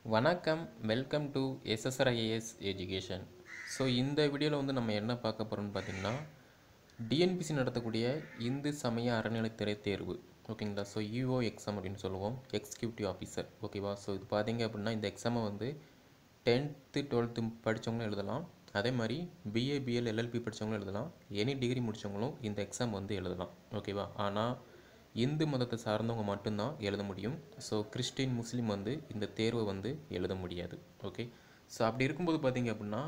வணக்கம் welcome to SSRIAS education so இந்த வீடியோவில் வந்து நம்ம என்ன பார்க்க போகிறோம்னு பார்த்தீங்கன்னா டிஎன்பிசி நடத்தக்கூடிய இந்து சமய அறநிலைத்துறை தேர்வு ஓகேங்களா ஸோ யூஓ எக்ஸாம் அப்படின்னு சொல்லுவோம் எக்ஸிக்யூட்டிவ் ஆஃபீஸர் ஓகேவா ஸோ இது பார்த்தீங்க அப்படின்னா இந்த எக்ஸாமை வந்து டென்த்து டுவெல்த்து படித்தவங்களும் எழுதலாம் அதே மாதிரி பிஏ பிஎல் எல்எல்பி படித்தவங்களும் எழுதலாம் எனி டிகிரி முடித்தவங்களும் இந்த எக்ஸாம் வந்து எழுதலாம் ஓகேவா ஆனால் இந்து மதத்தை சார்ந்தவங்க மட்டும்தான் எழுத முடியும் ஸோ கிறிஸ்டின் முஸ்லீம் வந்து இந்த தேர்வை வந்து எழுத முடியாது ஓகே ஸோ அப்படி இருக்கும்போது பார்த்தீங்க அப்படின்னா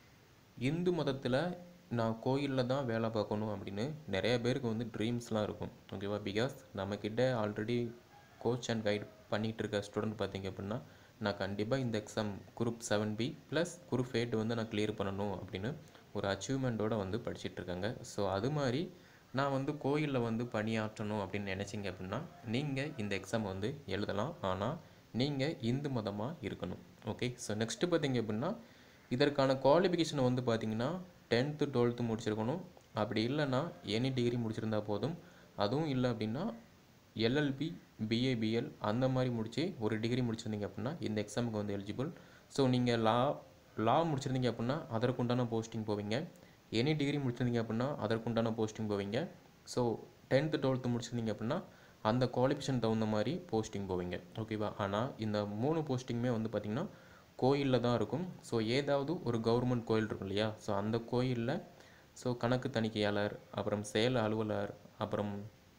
இந்து மதத்தில் நான் கோயிலில் தான் வேலை பார்க்கணும் அப்படின்னு நிறைய பேருக்கு வந்து ட்ரீம்ஸ்லாம் இருக்கும் ஓகேவா பிகாஸ் நம்மக்கிட்ட ஆல்ரெடி கோச் அண்ட் கைட் பண்ணிகிட்டு இருக்க ஸ்டூடெண்ட் பார்த்தீங்க அப்படின்னா நான் கண்டிப்பாக இந்த exam group seven B plus group eight வந்து நான் கிளியர் பண்ணணும் அப்படின்னு ஒரு அச்சீவ்மெண்ட்டோடு வந்து படிச்சிட்டு இருக்காங்க ஸோ அது மாதிரி நான் வந்து கோயிலில் வந்து பணியாற்றணும் அப்படின்னு நினச்சிங்க அப்படின்னா நீங்கள் இந்த எக்ஸாம் வந்து எழுதலாம் ஆனால் நீங்கள் இந்து மதமாக இருக்கணும் ஓகே ஸோ நெக்ஸ்ட்டு பார்த்தீங்க அப்படின்னா இதற்கான குவாலிஃபிகேஷனை வந்து பார்த்தீங்கன்னா டென்த்து டுவெல்த்து முடிச்சிருக்கணும் அப்படி இல்லைன்னா எனி டிகிரி முடிச்சிருந்தா போதும் அதுவும் இல்லை அப்படின்னா எல்எல்பி பிஏபிஎல் அந்த மாதிரி முடித்து ஒரு டிகிரி முடிச்சிருந்தீங்க அப்படின்னா இந்த எக்ஸாமுக்கு வந்து எலிஜிபிள் ஸோ நீங்கள் லா லா முடிச்சிருந்தீங்க அப்படின்னா அதற்குண்டான போஸ்டிங் போவீங்க எனி டிகிரி முடிச்சிருந்தீங்க அப்படின்னா அதற்குண்டான போஸ்டிங் போவீங்க ஸோ டென்த்து டுவெல்த்து முடிச்சிருந்தீங்க அப்படின்னா அந்த குவாலிஃபிகேஷன் தகுந்த மாதிரி போஸ்டிங் போவீங்க ஓகேவா ஆனால் இந்த மூணு போஸ்டிங்குமே வந்து பார்த்திங்கன்னா கோயிலில் தான் இருக்கும் ஸோ ஏதாவது ஒரு கவர்மெண்ட் கோயில் இருக்கும் இல்லையா ஸோ அந்த கோயிலில் ஸோ கணக்கு தணிக்கையாளர் அப்புறம் செயல் அலுவலர் அப்புறம்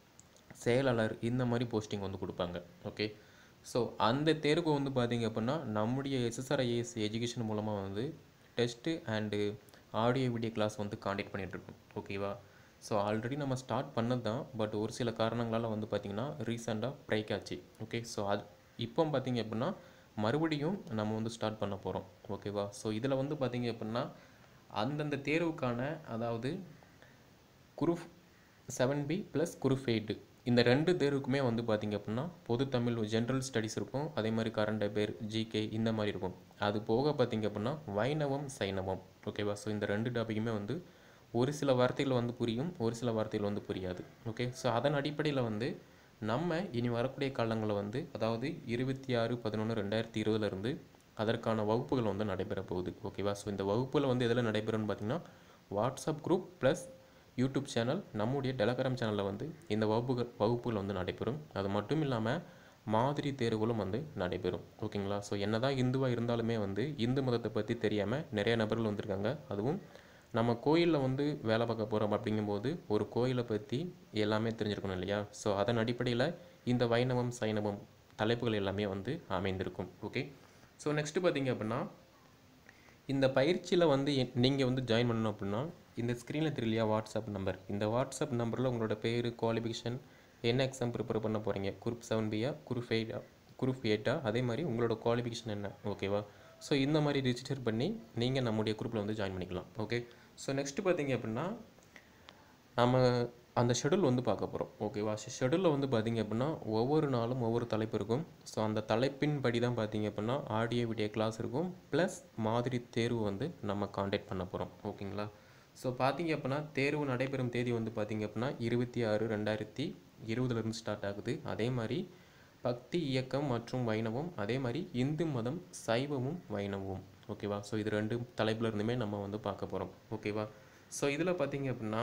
செயலாளர் இந்த மாதிரி போஸ்டிங் வந்து கொடுப்பாங்க ஓகே ஸோ அந்த தேர்வு வந்து பார்த்திங்க அப்படின்னா நம்முடைய எஸ்எஸ்ஆர்ஐஎஸ் எஜுகேஷன் மூலமாக வந்து test and audio video class வந்து காண்டக்ட் பண்ணிகிட்ருக்கோம் ஓகேவா ஸோ ஆல்ரெடி நம்ம ஸ்டார்ட் பண்ணது தான் பட் ஒரு சில காரணங்களால் வந்து பார்த்திங்கன்னா ரீசெண்டாக ப்ரைக் ஆச்சு ஓகே ஸோ அது இப்போ பார்த்திங்க அப்படின்னா மறுபடியும் நம்ம வந்து ஸ்டார்ட் பண்ண போகிறோம் ஓகேவா ஸோ இதில் வந்து பார்த்திங்க அப்படின்னா அந்தந்த தேர்வுக்கான அதாவது group seven B plus group eight இந்த ரெண்டு தேர்வுக்குமே வந்து பார்த்திங்க அப்படின்னா பொது தமிழ் ஜென்ரல் ஸ்டடீஸ் இருக்கும் அதே மாதிரி கரண்ட் அஃபேர் ஜிகே இந்த மாதிரி இருக்கும் அது போக பார்த்திங்க அப்படின்னா வைணவம் சைனவம் ஓகேவா ஸோ இந்த ரெண்டு டாப்பிக்குமே வந்து ஒரு சில வார்த்தைகள் வந்து புரியும் ஒரு சில வார்த்தைகள் வந்து புரியாது ஓகே ஸோ அதன் அடிப்படையில் வந்து நம்ம இனி வரக்கூடிய காலங்களில் வந்து அதாவது இருபத்தி ஆறு பதினொன்று ரெண்டாயிரத்தி இருபதுலேருந்து அதற்கான வகுப்புகள் வந்து நடைபெற போகுது ஓகேவா ஸோ இந்த வகுப்பில் வந்து எதில் நடைபெறும்னு பார்த்திங்கன்னா WhatsApp group plus YouTube channel நம்முடைய டெலகிராம் சேனலில் வந்து இந்த வகுப்புகள் வகுப்புகள் வந்து நடைபெறும் அது மட்டும் இல்லாமல் மாதிரி தேர்வுகளும் வந்து நடைபெறும் ஓகேங்களா ஸோ என்ன தான் இந்துவாக இருந்தாலுமே வந்து இந்து மதத்தை பற்றி தெரியாமல் நிறைய நபர்கள் வந்திருக்காங்க அதுவும் நம்ம கோயிலில் வந்து வேலை பார்க்க போகிறோம் அப்படிங்கும்போது ஒரு கோயிலை பற்றி எல்லாமே தெரிஞ்சிருக்கணும் இல்லையா ஸோ அதன் அடிப்படையில் இந்த வைணவம் சைனவம் தலைப்புகள் எல்லாமே வந்து அமைந்திருக்கும் ஓகே ஸோ நெக்ஸ்ட்டு பார்த்தீங்க அப்படின்னா இந்த பயிற்சியில் வந்து நீங்கள் வந்து ஜாயின் பண்ணணும் அப்படின்னா இந்த ஸ்க்ரீனில் தெரியலையா வாட்ஸ்அப் நம்பர் இந்த வாட்ஸ்அப் நம்பரில் உங்களோட பேர் குவாலிஃபிகேஷன் என்ன எக்ஸாம் ப்ரிப்பேர் பண்ண போகிறீங்க குரூப் செவன் பியா குரூப் எயிட்டா குரூப் எயிட்டா அதே மாதிரி உங்களோட குவாலிஃபிகேஷன் என்ன ஓகேவா ஸோ இந்த மாதிரி ரிஜிஸ்டர் பண்ணி நீங்கள் நம்முடைய குரூப்பில் வந்து ஜாயின் பண்ணிக்கலாம் ஓகே ஸோ நெக்ஸ்ட்டு பார்த்தீங்க அப்படின்னா நம்ம அந்த ஷெடியூல் வந்து பார்க்க போகிறோம் ஓகேவா ஷெடியூலில் வந்து பார்த்திங்க அப்படின்னா ஒவ்வொரு நாளும் ஒவ்வொரு தலைப்பு இருக்கும் ஸோ அந்த தலைப்பின் படி தான் பார்த்திங்க அப்படின்னா ஆடியோ வீடியோ கிளாஸ் இருக்கும் ப்ளஸ் மாதிரி தேர்வு வந்து நம்ம காண்டாக்ட் பண்ண போகிறோம் ஓகேங்களா ஸோ பார்த்திங்க அப்படின்னா தேர்வு நடைபெறும் தேதி வந்து பார்த்திங்க அப்படின்னா இருபத்தி ஆறு ரெண்டாயிரத்தி இருபதுலேருந்து ஸ்டார்ட் ஆகுது அதே மாதிரி பக்தி இயக்கம் மற்றும் வைணவம் அதே மாதிரி இந்து மதம் சைவமும் வைணவமும் ஓகேவா ஸோ இது ரெண்டு தலைப்பில் இருந்துமே நம்ம வந்து பார்க்க போகிறோம் ஓகேவா ஸோ இதில் பார்த்திங்க அப்படின்னா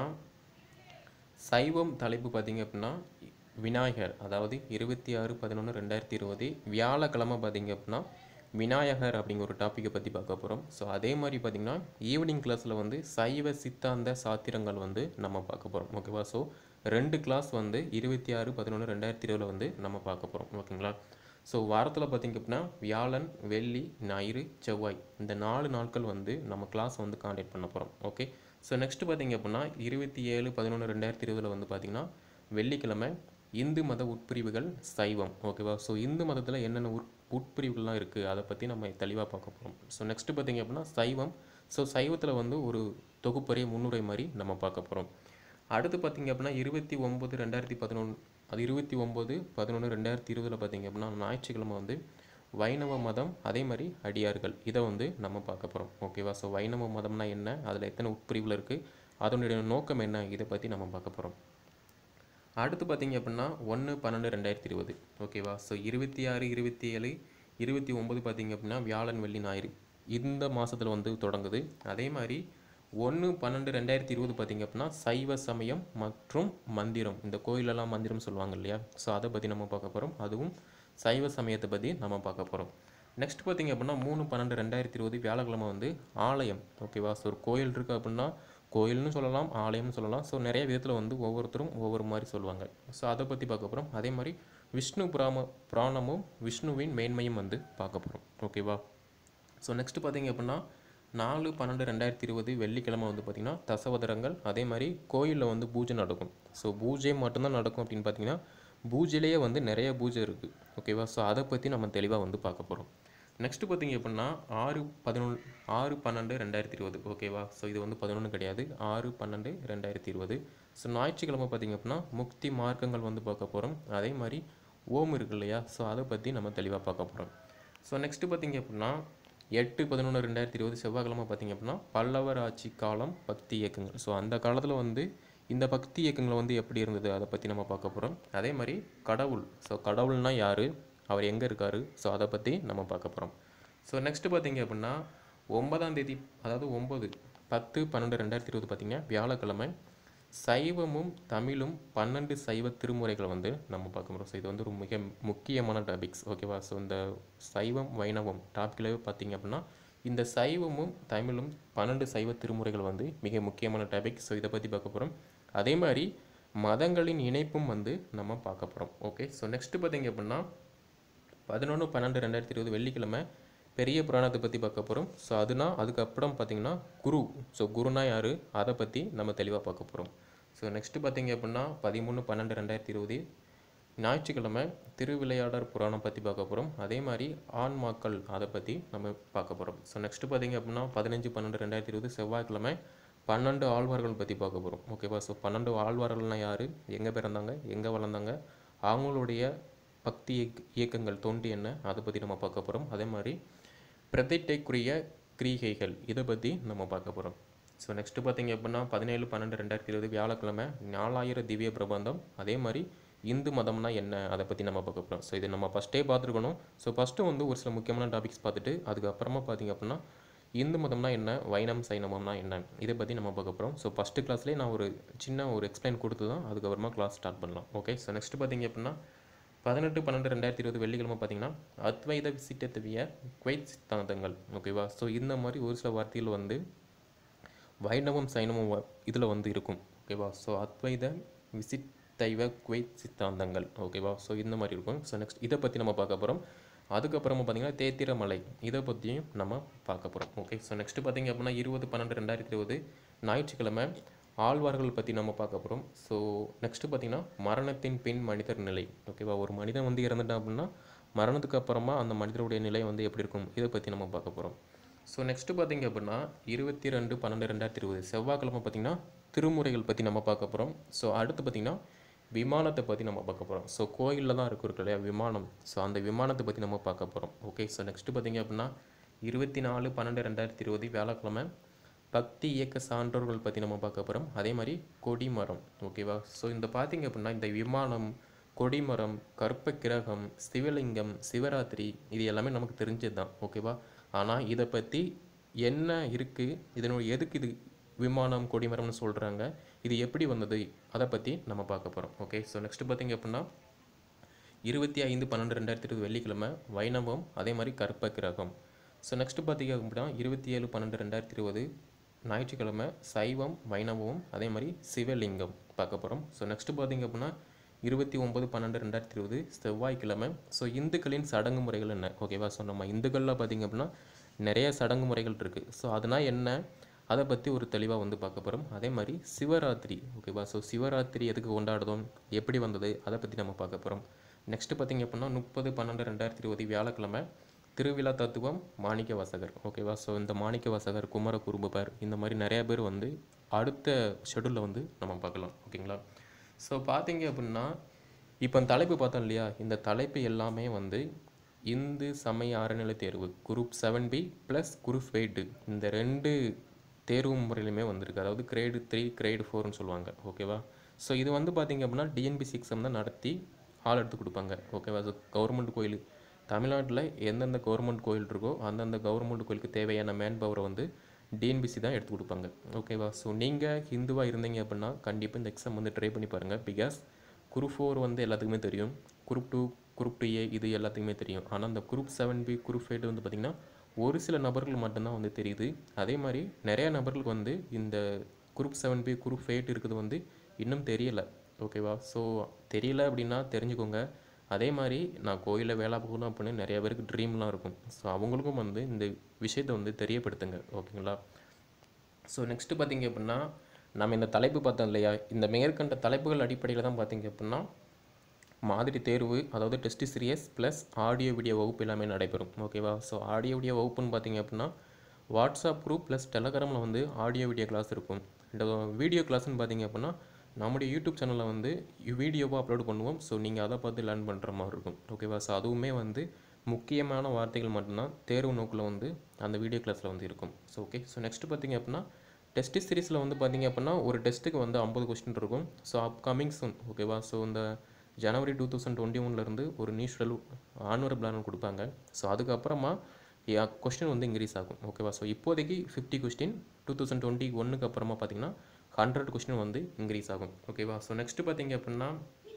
சைவம் தலைப்பு பார்த்திங்க அப்படின்னா விநாயகர் அதாவது இருபத்தி ஆறு பதினொன்று ரெண்டாயிரத்தி இருபது வியாழக்கிழமை பார்த்திங்க அப்படின்னா விநாயகர் அப்படிங்கிற ஒரு டாப்பிக்கை பற்றி பார்க்க போகிறோம் ஸோ அதே மாதிரி பார்த்திங்கன்னா ஈவினிங் கிளாஸில் வந்து சைவ சித்தாந்த சாத்திரங்கள் வந்து நம்ம பார்க்க போகிறோம் ஓகேவா ஸோ ரெண்டு கிளாஸ் வந்து இருபத்தி ஆறு பதினொன்று ரெண்டாயிரத்தி இருபதில் வந்து நம்ம பார்க்க போகிறோம் ஓகேங்களா ஸோ வாரத்தில் பார்த்திங்க அப்படின்னா வியாழன் வெள்ளி ஞாயிறு செவ்வாய் இந்த நாலு நாட்கள் வந்து நம்ம கிளாஸ் வந்து காண்டாக்ட் பண்ண போகிறோம் ஓகே ஸோ நெக்ஸ்ட்டு பார்த்திங்க அப்படின்னா இருபத்தி ஏழு பதினொன்று ரெண்டாயிரத்தி இருபதில் வந்து பார்த்திங்கன்னா வெள்ளிக்கிழமை இந்து மத உட்பிரிவுகள் சைவம் ஓகேவா ஸோ இந்து மதத்தில் என்னென்ன உட் உட்பிரிவுகள்லாம் இருக்குது அதை பற்றி நம்ம தெளிவாக பார்க்க போகிறோம் ஸோ நெக்ஸ்ட்டு பார்த்திங்க அப்படின்னா சைவம் ஸோ சைவத்தில் வந்து ஒரு தொகுப்பறை முன்னுரை மாதிரி நம்ம பார்க்க போகிறோம் அடுத்து பார்த்திங்க அப்படின்னா இருபத்தி ஒம்பது ரெண்டாயிரத்தி பதினொன்று அது இருபத்தி ஒம்பது பதினொன்று ரெண்டாயிரத்தி இருபதில் பார்த்திங்க அப்படின்னா ஞாயிற்றுக்கிழமை வந்து வைணவ மதம் அதே மாதிரி அடியார்கள் இதை வந்து நம்ம பார்க்க போகிறோம் ஓகேவா ஸோ வைணவ மதம்னா என்ன அதில் எத்தனை உட்பிரிவில் இருக்குது அதனுடைய நோக்கம் என்ன இதை பற்றி நம்ம பார்க்க போகிறோம் அடுத்து பார்த்தீங்க அப்படின்னா ஒன்று பன்னெண்டு ரெண்டாயிரத்தி இருபது ஓகேவா ஸோ இருபத்தி ஆறு இருபத்தி ஏழு இருபத்தி ஒம்பது பார்த்தீங்க அப்படின்னா வியாழன் வெள்ளி ஞாயிறு இந்த மாதத்தில் வந்து தொடங்குது அதே மாதிரி ஒன்று பன்னெண்டு ரெண்டாயிரத்தி இருபது பார்த்தீங்க அப்படின்னா சைவ சமயம் மற்றும் மந்திரம் இந்த கோயிலெல்லாம் மந்திரம் சொல்லுவாங்க இல்லையா ஸோ அதை பற்றி நம்ம பார்க்க போகிறோம் அதுவும் சைவ சமயத்தை பற்றி நம்ம பார்க்க போகிறோம் நெக்ஸ்ட் பார்த்தீங்க அப்படின்னா மூணு பன்னெண்டு ரெண்டாயிரத்தி இருபது வியாழக்கிழமை வந்து ஆலயம் ஓகேவா ஸோ ஒரு கோயில் இருக்குது அப்படின்னா கோயில்னு சொல்லலாம் ஆலயம்னு சொல்லலாம் ஸோ நிறைய விதத்தில் வந்து ஒவ்வொருத்தரும் ஒவ்வொரு மாதிரி சொல்லுவாங்க ஸோ அதை பற்றி பார்க்க போகிறோம் அதே மாதிரி விஷ்ணு புராம புராணமும் விஷ்ணுவின் மேன்மையும் வந்து பார்க்க போகிறோம் ஓகேவா ஸோ நெக்ஸ்ட் பார்த்தீங்க அப்படின்னா நாலு பன்னெண்டு ரெண்டாயிரத்தி இருபது வெள்ளிக்கிழமை வந்து பார்த்திங்கன்னா தசவதரங்கள் அதே மாதிரி கோயிலில் வந்து பூஜை நடக்கும் ஸோ பூஜை மட்டும்தான் நடக்கும் அப்படின்னு பார்த்தீங்கன்னா பூஜையிலேயே வந்து நிறைய பூஜை இருக்குது ஓகேவா ஸோ அதை பற்றி நம்ம தெளிவாக வந்து பார்க்க போகிறோம் நெக்ஸ்ட்டு பார்த்தீங்க அப்படின்னா ஆறு பதினொன்று ஆறு பன்னெண்டு ரெண்டாயிரத்தி இருபது ஓகேவா ஸோ இது வந்து பதினொன்று கிடையாது ஆறு பன்னெண்டு ரெண்டாயிரத்தி இருபது ஸோ ஞாயிற்றுக்கிழமை பார்த்தீங்க அப்படின்னா முக்தி மார்க்கங்கள் வந்து பார்க்க போகிறோம் அதே மாதிரி ஓம் இருக்கு இல்லையா ஸோ அதை பற்றி நம்ம தெளிவாக பார்க்க போகிறோம் ஸோ நெக்ஸ்ட்டு பார்த்தீங்க அப்படின்னா எட்டு பதினொன்று ரெண்டாயிரத்தி இருபது செவ்வாய்க்கிழமை பார்த்தீங்க அப்படின்னா பல்லவர் ஆட்சி காலம் பக்தி இயக்கங்கள் ஸோ அந்த காலத்தில் வந்து இந்த பக்தி இயக்கங்கள் வந்து எப்படி இருந்தது அதை பற்றி நம்ம பார்க்க போகிறோம் அதே மாதிரி கடவுள் ஸோ கடவுள்னா யார் அவர் எங்கே இருக்கார் ஸோ அதை பற்றி நம்ம பார்க்க போகிறோம் ஸோ நெக்ஸ்ட்டு பார்த்தீங்க அப்படின்னா ஒன்பதாம் தேதி அதாவது ஒம்பது பத்து பன்னெண்டு ரெண்டாயிரத்தி இருபது பார்த்தீங்கன்னா வியாழக்கிழமை சைவமும் தமிழும் பன்னெண்டு சைவ திருமுறைகளை வந்து நம்ம பார்க்க போகிறோம் ஸோ இது வந்து ஒரு மிக முக்கியமான டாபிக்ஸ் ஓகேவா ஸோ இந்த சைவம் வைணவம் டாப்பிக்கில் பார்த்தீங்க அப்படின்னா இந்த சைவமும் தமிழும் பன்னெண்டு சைவ திருமுறைகள் வந்து மிக முக்கியமான டாபிக் ஸோ இதை பற்றி பார்க்க போகிறோம் அதே மாதிரி மதங்களின் இணைப்பும் வந்து நம்ம பார்க்க போகிறோம் ஓகே ஸோ நெக்ஸ்ட்டு பார்த்தீங்க அப்படின்னா பதினொன்று பன்னெண்டு ரெண்டாயிரத்தி இருபது வெள்ளிக்கிழமை பெரிய புராணத்தை பற்றி பார்க்க போகிறோம் ஸோ அதுனா அதுக்கப்புறம் பார்த்தீங்கன்னா குரு ஸோ குருனா யார் அதை பற்றி நம்ம தெளிவாக பார்க்க போகிறோம் ஸோ நெக்ஸ்ட்டு பார்த்தீங்க அப்படின்னா பதிமூணு பன்னெண்டு ரெண்டாயிரத்தி இருபது ஞாயிற்றுக்கிழமை திருவிளையாடர் புராணம் பற்றி பார்க்க போகிறோம் அதே மாதிரி ஆன்மாக்கள் அதை பற்றி நம்ம பார்க்க போகிறோம் ஸோ நெக்ஸ்ட்டு பார்த்தீங்க அப்படின்னா பதினஞ்சு பன்னெண்டு ரெண்டாயிரத்தி இருபது செவ்வாய்க்கிழமை பன்னெண்டு ஆழ்வார்கள் பற்றி பார்க்க போகிறோம் ஓகேவா ஸோ பன்னெண்டு ஆழ்வார்கள்னால் யார் எங்கே பிறந்தாங்க எங்கே வளர்ந்தாங்க அவங்களுடைய பக்தி இயக்க இயக்கங்கள் தோன்றி என்ன அதை பற்றி நம்ம பார்க்க போகிறோம் அதே மாதிரி பிரதிட்டைக்குரிய கிரீகைகள் இதை பற்றி நம்ம பார்க்க போகிறோம் ஸோ நெக்ஸ்ட்டு பார்த்தீங்க அப்படின்னா பதினேழு பன்னெண்டு ரெண்டாயிரத்தி இருபது வியாழக்கிழமை நாலாயிரம் திவ்ய பிரபந்தம் அதே மாதிரி இந்து மதம்னா என்ன அதை பற்றி நம்ம பார்க்க போகிறோம் ஸோ இது நம்ம ஃபஸ்ட்டே பார்த்துருக்கணும் ஸோ ஃபஸ்ட்டு வந்து ஒரு சில முக்கியமான டாபிக்ஸ் பார்த்துட்டு அதுக்கப்புறமா பார்த்தீங்க அப்படின்னா இந்து மதம்னா என்ன வைணம் சைனமம்னா என்ன இதை பற்றி நம்ம பார்க்க போகிறோம் ஸோ ஃபஸ்ட்டு கிளாஸ்லேயே நான் ஒரு சின்ன ஒரு எக்ஸ்பிளைன் கொடுத்து தான் அதுக்கப்புறமா கிளாஸ் ஸ்டார்ட் பண்ணலாம் ஓகே ஸோ நெக்ஸ்ட்டு பார்த்தீங்க அப்படின்னா பதினெட்டு பன்னெண்டு ரெண்டாயிரத்தி இருபது வெள்ளிக்கிழமை பார்த்தீங்கன்னா அத்வைத விசிட்டத்தவிய குவைத் சித்தாந்தங்கள் ஓகேவா ஸோ இந்த மாதிரி ஒரு சில வார்த்தைகள் வந்து வைணவம் சைனமும் இதில் வந்து இருக்கும் ஓகேவா ஸோ அத்வைத விசிட் தைவ குவைத் சித்தாந்தங்கள் ஓகேவா ஸோ இந்த மாதிரி இருக்கும் ஸோ நெக்ஸ்ட் இதை பற்றி நம்ம பார்க்க போகிறோம் அதுக்கப்புறமா பார்த்தீங்கன்னா தேத்திரமலை இதை பற்றியும் நம்ம பார்க்க போகிறோம் ஓகே ஸோ நெக்ஸ்ட்டு பார்த்தீங்க அப்படின்னா இருபது பன்னெண்டு ரெண்டாயிரத்தி இருபது ஞாயிற்றுக்கிழமை ஆழ்வார்கள் பற்றி நம்ம பார்க்க போகிறோம் ஸோ நெக்ஸ்ட்டு பார்த்தீங்கன்னா மரணத்தின் பின் மனிதர் நிலை ஓகேவா ஒரு மனிதன் வந்து இறந்துட்டான் அப்படின்னா மரணத்துக்கு அப்புறமா அந்த மனிதருடைய நிலை வந்து எப்படி இருக்கும் இதை பற்றி நம்ம பார்க்க போகிறோம் ஸோ நெக்ஸ்ட்டு பார்த்தீங்க அப்படின்னா இருபத்தி ரெண்டு பன்னெண்டு ரெண்டாயிரத்தி இருபது செவ்வாய்க்கிழமை பார்த்தீங்கன்னா திருமுறைகள் பற்றி நம்ம பார்க்க போகிறோம் ஸோ அடுத்து பார்த்தீங்கன்னா விமானத்தை பற்றி நம்ம பார்க்க போகிறோம் ஸோ கோயிலில் தான் இருக்கு இருக்கு இல்லையா விமானம் ஸோ அந்த விமானத்தை பற்றி நம்ம பார்க்க போகிறோம் ஓகே ஸோ நெக்ஸ்ட்டு பார்த்தீங்க அப்படின்னா இருபத்தி நாலு பன்னெண்டு ரெண்டாயிரத்தி இருபது வியாழக்கிழமை பக்தி இயக்க சான்றோர்கள் பற்றி நம்ம பார்க்க போகிறோம் அதே மாதிரி கொடிமரம் ஓகேவா ஸோ இந்த பார்த்தீங்க அப்படின்னா இந்த விமானம் கொடிமரம் கற்ப கிரகம் சிவலிங்கம் சிவராத்திரி இது எல்லாமே நமக்கு தெரிஞ்சது தான் ஓகேவா ஆனால் இதை பற்றி என்ன இருக்குது இதனுடைய எதுக்கு இது விமானம் கொடிமரம்னு சொல்கிறாங்க இது எப்படி வந்தது அதை பற்றி நம்ம பார்க்க போகிறோம் ஓகே ஸோ நெக்ஸ்ட் பார்த்தீங்க அப்படின்னா இருபத்தி ஐந்து பன்னெண்டு ரெண்டாயிரத்தி இருபது வெள்ளிக்கிழமை வைணவம் அதே மாதிரி கற்ப கிரகம் ஸோ நெக்ஸ்ட் பார்த்தீங்க அப்படின்னா இருபத்தி ஏழு பன்னெண்டு ரெண்டாயிரத்தி இருபது ஞாயிற்றுக்கிழமை சைவம் வைணவம் அதே மாதிரி சிவலிங்கம் பார்க்க போகிறோம் ஸோ நெக்ஸ்ட்டு பார்த்தீங்க அப்படின்னா இருபத்தி ஒம்பது பன்னெண்டு ரெண்டாயிரத்தி இருபது செவ்வாய்க்கிழமை ஸோ இந்துக்களின் சடங்கு முறைகள் என்ன ஓகேவா ஸோ நம்ம இந்துக்களில் பார்த்தீங்க அப்படின்னா நிறைய சடங்கு முறைகள் இருக்குது ஸோ அதனால் என்ன அதை பற்றி ஒரு தெளிவாக வந்து பார்க்க போகிறோம் அதே மாதிரி சிவராத்திரி ஓகேவா ஸோ சிவராத்திரி எதுக்கு கொண்டாடுதோம் எப்படி வந்தது அதை பற்றி நம்ம பார்க்க போகிறோம் நெக்ஸ்ட்டு பார்த்தீங்க அப்படின்னா முப்பது பன்னெண்டு ரெண்டாயிரத்தி இருபது வியாழக்கிழமை திருவிழா தத்துவம் மாணிக்க வாசகர் ஓகேவா ஸோ இந்த மாணிக்க வாசகர் குமர குறும்பர் இந்த மாதிரி நிறைய பேர் வந்து அடுத்த ஷெடியூலில் வந்து நம்ம பார்க்கலாம் ஓகேங்களா ஸோ பார்த்தீங்க அப்படின்னா இப்போ இந்த தலைப்பு பார்த்தோம் இல்லையா இந்த தலைப்பு எல்லாமே வந்து இந்து சமய அறநிலை தேர்வு group seven B plus group eight இந்த ரெண்டு தேர்வு முறையிலுமே வந்திருக்கு அதாவது கிரேடு த்ரீ கிரேடு ஃபோர்னு சொல்லுவாங்க ஓகேவா ஸோ இது வந்து பார்த்தீங்க அப்படின்னா டிஎன்பிசி எக்ஸாம் தான் நடத்தி ஆள் எடுத்து கொடுப்பாங்க ஓகேவா ஸோ கவர்மெண்ட் கோயில் தமிழ்நாட்டில் எந்தெந்த கவர்மெண்ட் கோயில் இருக்கோ அந்தந்த கவர்மெண்ட் கோயிலுக்கு தேவையான மேன் பவரை வந்து டிஎன்பிசி தான் எடுத்து கொடுப்பாங்க ஓகேவா ஸோ நீங்கள் ஹிந்துவாக இருந்தீங்க அப்படின்னா கண்டிப்பாக இந்த எக்ஸாம் வந்து ட்ரை பண்ணி பாருங்கள் பிகாஸ் குரூப் ஃபோர் வந்து எல்லாத்துக்குமே தெரியும் group two group two A இது எல்லாத்துக்குமே தெரியும் ஆனால் அந்த group seven B group eight வந்து பார்த்திங்கன்னா ஒரு சில நபர்கள் மட்டும்தான் வந்து தெரியுது அதே மாதிரி நிறையா நபர்களுக்கு வந்து இந்த group seven B group eight இருக்குது வந்து இன்னும் தெரியலை ஓகேவா ஸோ தெரியல அப்படின்னா தெரிஞ்சுக்கோங்க அதே மாதிரி நான் கோயிலில் வேலை பார்க்கணும் அப்படின்னு நிறைய பேருக்கு ட்ரீம்லாம் இருக்கும் ஸோ அவங்களுக்கும் வந்து இந்த விஷயத்தை வந்து தெரியப்படுத்துங்க ஓகேங்களா ஸோ நெக்ஸ்ட்டு பார்த்தீங்க அப்படின்னா நம்ம இந்த தலைப்பு பார்த்தோம் இல்லையா இந்த மேற்கண்ட தலைப்புகள் அடிப்படையில் தான் பார்த்தீங்க அப்படின்னா மாதிரி தேர்வு அதாவது test series plus audio video வகுப்பு எல்லாமே நடைபெறும் ஓகேவா ஸோ ஆடியோ வீடியோ வகுப்புன்னு பார்த்தீங்க அப்படின்னா வாட்ஸ்அப் குரூப் ப்ளஸ் டெலகிராமில் வந்து ஆடியோ வீடியோ கிளாஸ் இருக்கும் இந்த வீடியோ கிளாஸ்னு பார்த்தீங்க அப்படின்னா நம்முடைய யூடியூப் சேனலில் வந்து வீடியோவாக அப்லோட் பண்ணுவோம் ஸோ நீங்கள் அதை பார்த்து லேர்ன் பண்ணுற மாதிரி இருக்கும் ஓகேவா ஸோ அதுவுமே வந்து முக்கியமான வார்த்தைகள் மட்டும்தான் தேர்வு நோக்கில் வந்து அந்த வீடியோ கிளாஸில் வந்து இருக்கும் ஸோ ஓகே ஸோ நெக்ஸ்ட் பார்த்தீங்க அப்படின்னா டெஸ்ட் சீரிஸில் வந்து பார்த்தீங்க அப்படின்னா ஒரு டெஸ்ட்டுக்கு வந்து ஐம்பது கொஸ்டின் இருக்கும் ஸோ அப்கமிங் சூன் ஓகேவா ஸோ இந்த ஜனவரி டூ தௌசண்ட் டுவெண்ட்டி ஒன்லேருந்து ஒரு நியூஸ்டல் ஆனுவல் பிளான் கொடுப்பாங்க ஸோ அதுக்கப்புறமா கொஸ்டின் வந்து இன்க்ரீஸ் ஆகும் ஓகேவா ஸோ இப்போதைக்கு fifty question two thousand twenty ஒன்றுக்கு அப்புறமா பார்த்தீங்கன்னா ஹண்ட்ரட் கொஸ்டின் வந்து இன்க்ரீஸ் ஆகும் ஓகேவா ஸோ நெக்ஸ்ட்டு பார்த்தீங்க அப்படின்னா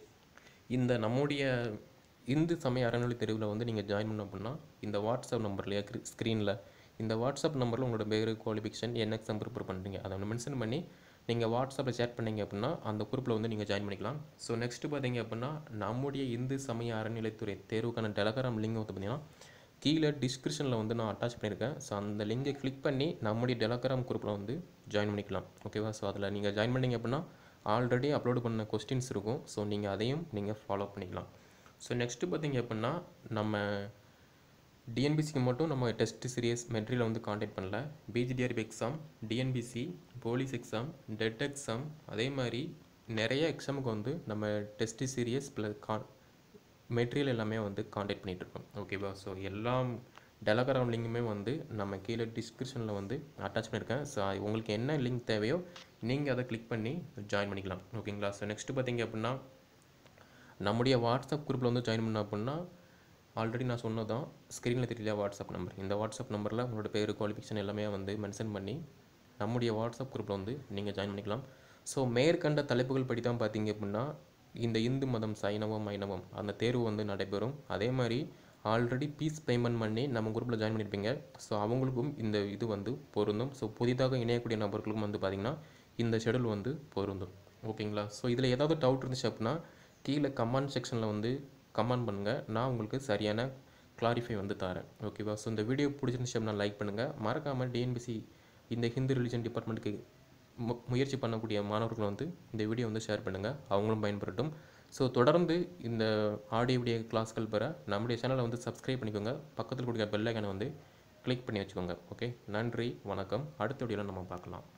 இந்த நம்முடைய இந்து சமய அறநிலை தெருவில் வந்து நீங்கள் ஜாயின் பண்ண அப்படின்னா இந்த வாட்ஸ்அப் நம்பர்லையா ஸ்க்ரீனில் இந்த வாட்ஸ்அப் நம்பரில் உங்களோட பேர் குவாலிஃபிகேஷன் என்ன எக்ஸாம் ப்ரிப்பேர் பண்ணுறீங்க அதை மென்ஷன் பண்ணி நீங்கள் வாட்ஸ்அப்பில் சேட் பண்ணீங்க அப்படின்னா அந்த குரூப்பில் வந்து நீங்கள் ஜாயின் பண்ணிக்கலாம் ஸோ நெக்ஸ்ட்டு பார்த்தீங்க அப்படின்னா நம்முடைய இந்து சமய அறநிலைத்துறை தேர்வுக்கான டெலகிராம் லிங்க் வந்து பார்த்தீங்கன்னா கீழே டிஸ்கிரிப்ஷனில் வந்து நான் அட்டாச் பண்ணியிருக்கேன் ஸோ அந்த லிங்கை கிளிக் பண்ணி நம்முடைய டெலகிராம் குரூப்பில் வந்து ஜாயின் பண்ணிக்கலாம் ஓகேவா ஸோ அதில் நீங்கள் ஜாயின் பண்ணீங்க அப்படின்னா ஆல்ரெடி அப்லோட் பண்ண கொஸ்டின்ஸ் இருக்கும் ஸோ நீங்கள் அதையும் நீங்கள் ஃபாலோ பண்ணிக்கலாம் ஸோ நெக்ஸ்ட்டு பார்த்தீங்க அப்படின்னா நம்ம டிஎன்பிசிக்கு மட்டும் நம்ம டெஸ்ட் சீரியஸ் மெட்ரியல் வந்து காண்டாக்ட் பண்ணல PGTRB exam TNPSC police exam TET exam அதே மாதிரி நிறைய எக்ஸாமுக்கு வந்து நம்ம டெஸ்ட் சீரியஸ் ப்ளஸ் கான் மெட்டீரியல் எல்லாமே வந்து காண்டாக்ட் பண்ணிகிட்ருக்கோம் ஓகேவா ஸோ எல்லாம் டெலகிராம் லிங்குமே வந்து நம்ம கீழே டிஸ்கிரிப்ஷனில் வந்து அட்டாச் பண்ணியிருக்கேன் ஸோ உங்களுக்கு என்ன லிங்க் தேவையோ நீங்கள் அதை கிளிக் பண்ணி ஜாயின் பண்ணிக்கலாம் ஓகேங்களா ஸோ நெக்ஸ்ட்டு பார்த்தீங்க அப்படின்னா நம்முடைய வாட்ஸ்அப் குரூப்பில் வந்து ஜாயின் பண்ண அப்படின்னா ஆல்ரெடி நான் சொன்னதான் ஸ்க்ரீனில் தெரியல வாட்ஸ்அப் நம்பர் இந்த வாட்ஸ்அப் நம்பரில் உங்களோட பேர் குவாலிஃபிகேஷன் எல்லாமே வந்து மென்ஷன் பண்ணி நம்முடைய வாட்ஸ்அப் குரூப்பில் வந்து நீங்கள் ஜாயின் பண்ணிக்கலாம் ஸோ மேற்கண்ட தலைப்புகள் படி தான் பார்த்தீங்க அப்படின்னா இந்த இந்து மதம் சைனவம் மைனவம் அந்த தேர்வு வந்து நடைபெறும் அதே மாதிரி ஆல்ரெடி பீஸ் பேமெண்ட் பண்ணி நம்ம குரூப்பில் ஜாயின் பண்ணியிருப்பீங்க ஸோ அவங்களுக்கும் இந்த இது வந்து பொருந்தும் ஸோ புதிதாக இணையக்கூடிய நபர்களுக்கும் வந்து பார்த்திங்கன்னா இந்த ஷெடியூல் வந்து பொருந்தும் ஓகேங்களா ஸோ இதில் ஏதாவது டவுட் இருந்துச்சு அப்படின்னா கீழே கமெண்ட் செக்ஷனில் வந்து கமெண்ட் பண்ணுங்கள் நான் உங்களுக்கு சரியான கிளாரிஃபை வந்து தரேன் ஓகேவா ஸோ இந்த வீடியோ பிடிச்சிருந்துச்சு அப்படின்னா லைக் பண்ணுங்கள் மறக்காமல் டிஎன்பிசி இந்த ஹிந்து ரிலிஜன் டிபார்ட்மெண்ட்டுக்கு மு முயற்சி பண்ணக்கூடிய மாணவர்கள் வந்து இந்த வீடியோ வந்து ஷேர் பண்ணுங்கள் அவங்களும் பயன்பெறட்டும் ஸோ தொடர்ந்து இந்த ஆடியோ வீடியோ கிளாஸ்கள் பெற நம்முடைய சேனலை வந்து சப்ஸ்கிரைப் பண்ணிக்கோங்க பக்கத்தில் கொடுக்குற பெல் ஐக்கனை வந்து கிளிக் பண்ணி வச்சுக்கோங்க ஓகே நன்றி வணக்கம் அடுத்த வீடியோவில் நம்ம பார்க்கலாம்